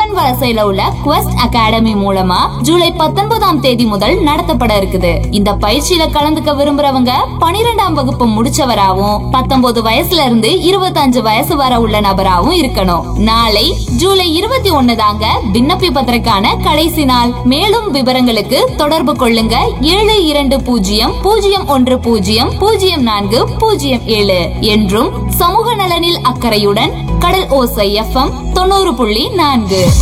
உடன் வலசையில உள்ள quest academy மூலமா ஜூலை பத்தொன்பதாம் தேதி முதல் நடத்தப்பட இருக்குது இந்த பயிற்சியில கலந்துக்க விரும்புறவங்க பனிரெண்டாம் வகுப்பு முடிச்சவராவும் பத்தொன்பது வயசுல இருந்து இருபத்தஞ்சு வயசு வரை உள்ள நபராவும் இருக்கணும் நாளை ஜூலை இருபத்தி ஒண்ணு தாங்க விண்ணப்பிப்பதற்கான கடைசி நாள் மேலும் விவரங்களுக்கு தொடர்பு கொள்ளுங்க ஏழு இரண்டு பூஜ்ஜியம் பூஜ்ஜியம் ஒன்று பூஜ்ஜியம் பூஜ்ஜியம் நான்கு பூஜ்ஜியம் ஏழு என்றும் சமூக நலனில் அக்கறையுடன் கடல் ஓசை எஃப்எம் தொண்ணூறு புள்ளி நான்கு